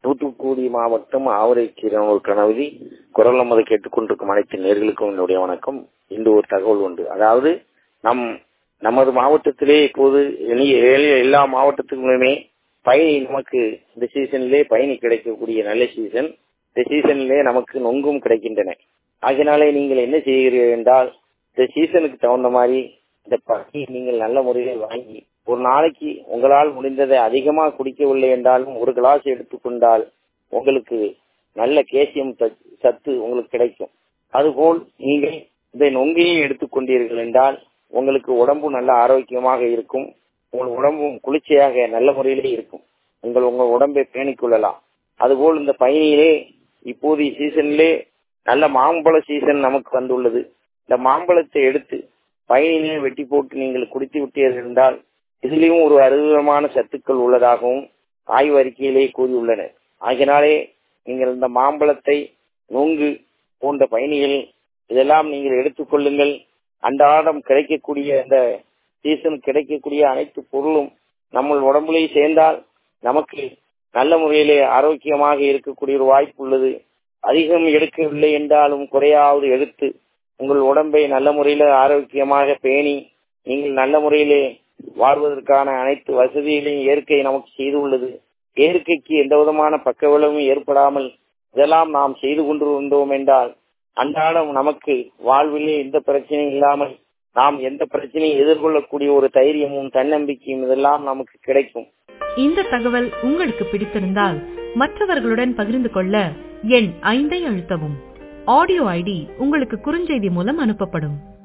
தூத்துக்குடி மாவட்டம் ஆவரைக்கீரன் ஒரு கணவதி குரல் நமது கேட்டுக்கொண்டிருக்கும் அனைத்து நேர்களுக்கும் என்னுடைய வணக்கம் இன்று ஒரு தகவல் உண்டு அதாவது நம் நமது மாவட்டத்திலே இப்போது இனி ஏ- எல்லா மாவட்டத்துக்குமே பயணி நமக்கு இந்த சீசனிலே பயணி கிடைக்கக்கூடிய நல்ல சீசன் இந்த சீசனிலே நமக்கு நொங்கும் கிடைக்கின்றன ஆகினாலே நீங்கள் என்ன செய்கிறீர்கள் என்றால் இந்த சீசனுக்கு தகுந்த மாதிரி இந்த பழி நீங்கள் நல்ல முறையில் வாங்கி ஒரு நாளைக்கு உங்களால் முடிந்ததை அதிகமாக குடிக்கவில்லை என்றாலும் ஒரு கிளாஸ் எடுத்துக்கொண்டால் உங்களுக்கு நல்ல கேசியம் சத்து உங்களுக்கு கிடைக்கும் அதுபோல் நீங்கள் இந்த நொங்கையும் எடுத்துக்கொண்டீர்கள் என்றால் உங்களுக்கு உடம்பு நல்ல ஆரோக்கியமாக இருக்கும் உங்கள் உடம்பும் குளிர்ச்சியாக நல்ல முறையிலே இருக்கும் உங்கள் உங்கள் உடம்பை பேணிக் கொள்ளலாம் அதுபோல் இந்த பயணியிலே இப்போதைய சீசனிலே நல்ல மாம்பழ சீசன் நமக்கு வந்துள்ளது இந்த மாம்பழத்தை எடுத்து பயனிலே வெட்டி போட்டு நீங்கள் குடித்து விட்டீர்கள் என்றால் இதிலேயும் ஒரு அறுபதமான சத்துக்கள் உள்ளதாகவும் ஆய்வு அறிக்கையிலே கூறியுள்ளன ஆகினாலே நீங்கள் இந்த மாம்பழத்தை நொங்கு போன்ற பயணிகள் இதெல்லாம் நீங்கள் எடுத்துக்கொள்ளுங்கள் அன்றாடம் கிடைக்கக்கூடிய இந்த சீசன் கிடைக்கக்கூடிய அனைத்து பொருளும் நம்ம உடம்புலே சேர்ந்தால் நமக்கு நல்ல முறையிலே ஆரோக்கியமாக இருக்கக்கூடிய ஒரு வாய்ப்பு உள்ளது அதிகம் எடுக்கவில்லை என்றாலும் குறையாவது எடுத்து உங்கள் உடம்பை நல்ல முறையில் ஆரோக்கியமாக பேணி நீங்கள் நல்ல முறையிலே வாழ்வதற்கான அனைத்து வசதிகளையும் இயற்கை நமக்கு செய்துள்ளது இயற்கைக்கு எந்த விதமான பக்க விளைவும் ஏற்படாமல் இதெல்லாம் நாம் செய்து கொண்டு வந்தோம் என்றால் அன்றாடம் நமக்கு வாழ்விலே எந்த பிரச்சனையும் இல்லாமல் நாம் எந்த பிரச்சனையும் எதிர்கொள்ளக்கூடிய ஒரு தைரியமும் தன்னம்பிக்கையும் இதெல்லாம் நமக்கு கிடைக்கும் இந்த தகவல் உங்களுக்கு பிடித்திருந்தால் மற்றவர்களுடன் பகிர்ந்து கொள்ள எண் ஐந்தை அழுத்தவும் ஆடியோ ஐடி உங்களுக்கு குறுஞ்செய்தி மூலம் அனுப்பப்படும்